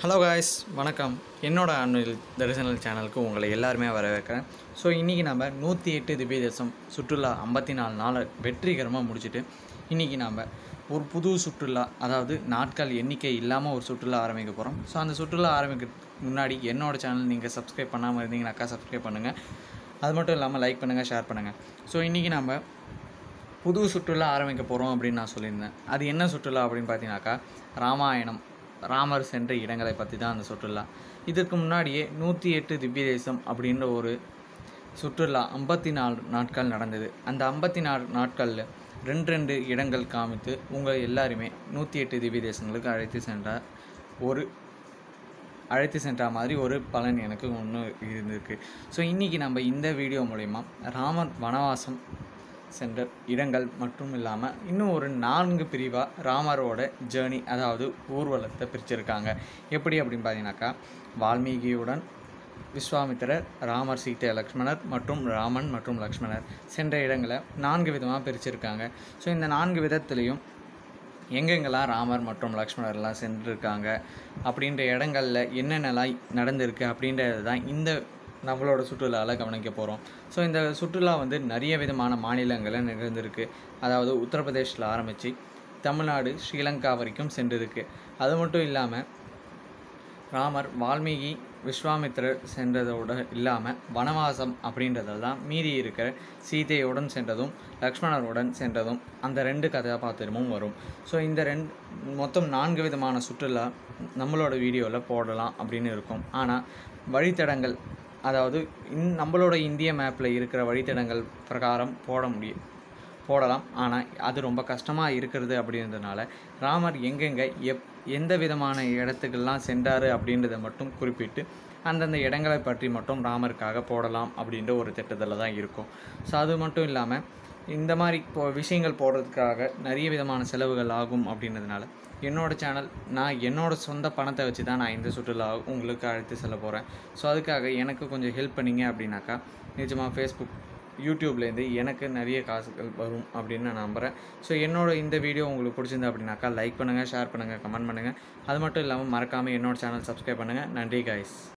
hello guys வணக்கம் என்னோட அன்னில் தரிசனல் சேனலுக்கு உங்களை எல்லாருமே வரவேற்கிறேன் ஸோ இன்றைக்கி நம்ம நூற்றி எட்டு திவ்ய தேசம் சுற்றுலா ஐம்பத்தி நாலு நாளை வெற்றிகரமாக முடிச்சுட்டு இன்றைக்கி நாம் ஒரு புது சுற்றுலா அதாவது நாட்கள் எண்ணிக்கை இல்லாமல் ஒரு சுற்றுலா ஆரம்பிக்க போகிறோம் ஸோ அந்த சுற்றுலா ஆரம்பிக்கிறதுக்கு முன்னாடி என்னோட சேனல் நீங்கள் சப்ஸ்கிரைப் பண்ணாமல் இருந்தீங்கன்னாக்கா சப்ஸ்கிரைப் பண்ணுங்கள் அது மட்டும் இல்லாமல் லைக் பண்ணுங்கள் ஷேர் பண்ணுங்கள் ஸோ இன்றைக்கி நம்ம புது சுற்றுலா ஆரம்பிக்க போகிறோம் அப்படின்னு நான் சொல்லியிருந்தேன் அது என்ன சுற்றுலா அப்படின்னு பார்த்தீங்கன்னாக்கா ராமாயணம் ராமர் சென்ற இடங்களை பற்றி தான் அந்த சுற்றுலா இதற்கு முன்னாடியே நூற்றி எட்டு திவ்ய தேசம் அப்படின்ற ஒரு சுற்றுலா ஐம்பத்தி நாலு நாட்கள் நடந்தது அந்த ஐம்பத்தி நாலு நாட்களில் ரெண்டு ரெண்டு இடங்கள் காமித்து உங்கள் எல்லாருமே நூற்றி எட்டு திவ்ய தேசங்களுக்கு அழைத்து சென்ற ஒரு அழைத்து சென்ற மாதிரி ஒரு பலன் எனக்கு ஒன்று இருந்திருக்கு ஸோ இன்றைக்கி நம்ம இந்த வீடியோ மூலயமா ராமர் வனவாசம் சென்ற இடங்கள் மட்டும் இல்லாமல் இன்னும் ஒரு நான்கு பிரிவாக ராமரோட ஜேர்னி அதாவது ஊர்வலத்தை பிரிச்சிருக்காங்க எப்படி அப்படின்னு பார்த்தீங்கன்னாக்கா வால்மீகியுடன் விஸ்வாமித்திரர் ராமர் சீதை லக்ஷ்மணர் மற்றும் ராமன் மற்றும் லக்ஷ்மணர் சென்ற இடங்களை நான்கு விதமாக பிரிச்சிருக்காங்க ஸோ இந்த நான்கு விதத்துலேயும் எங்கெங்கெல்லாம் ராமர் மற்றும் லக்ஷ்மணர்லாம் சென்றிருக்காங்க அப்படின்ற இடங்களில் என்னென்னலாம் நடந்திருக்கு அப்படின்றது தான் இந்த நம்மளோட சுற்றுலாவில் கவனிக்க போகிறோம் ஸோ இந்த சுற்றுலா வந்து நிறைய விதமான மாநிலங்களில் நிகழ்ந்திருக்கு அதாவது உத்தரப்பிரதேஷில் ஆரம்பித்து தமிழ்நாடு ஸ்ரீலங்கா வரைக்கும் சென்றிருக்கு அது மட்டும் இல்லாமல் ராமர் வால்மீகி விஸ்வாமித்திரர் சென்றதோடு இல்லாமல் வனவாசம் அப்படின்றதில் தான் மீதி இருக்கிற சீதையுடன் சென்றதும் லக்ஷ்மணருடன் சென்றதும் அந்த ரெண்டு கதாபாத்திரமும் வரும் ஸோ இந்த ரெண்டு மொத்தம் நான்கு விதமான சுற்றுலா நம்மளோட வீடியோவில் போடலாம் அப்படின்னு இருக்கும் ஆனால் வழித்தடங்கள் அதாவது இன் நம்மளோட இந்திய மேப்பில் இருக்கிற வழித்தடங்கள் பிரகாரம் போட முடியும் போடலாம் ஆனால் அது ரொம்ப கஷ்டமாக இருக்கிறது அப்படின்றதுனால ராமர் எங்கெங்கே எப் எந்த விதமான இடத்துக்கெல்லாம் சென்றார் அப்படின்றத மட்டும் குறிப்பிட்டு அந்தந்த இடங்களை பற்றி மட்டும் ராமருக்காக போடலாம் அப்படின்ற ஒரு திட்டத்தில் தான் இருக்கும் ஸோ அது மட்டும் இல்லாமல் இந்த மாதிரி இப்போ விஷயங்கள் போடுறதுக்காக நிறைய விதமான செலவுகள் ஆகும் அப்படின்றதுனால என்னோட சேனல் நான் என்னோட சொந்த பணத்தை வச்சு தான் நான் இந்த சுற்றுலா உங்களுக்கு அழைத்து செல்ல போகிறேன் ஸோ அதுக்காக எனக்கு கொஞ்சம் ஹெல்ப் பண்ணீங்க அப்படின்னாக்கா நிஜமாக ஃபேஸ்புக் யூடியூப்லேருந்து எனக்கு நிறைய காசுகள் வரும் அப்படின்னு நான் நம்புகிறேன் ஸோ என்னோட இந்த வீடியோ உங்களுக்கு பிடிச்சிருந்தா அப்படின்னாக்கா லைக் பண்ணுங்கள் ஷேர் பண்ணுங்கள் கமெண்ட் பண்ணுங்கள் அது மட்டும் இல்லாமல் மறக்காமல் என்னோட சேனல் சப்ஸ்கிரைப் பண்ணுங்கள் நன்றி காய்ஸ்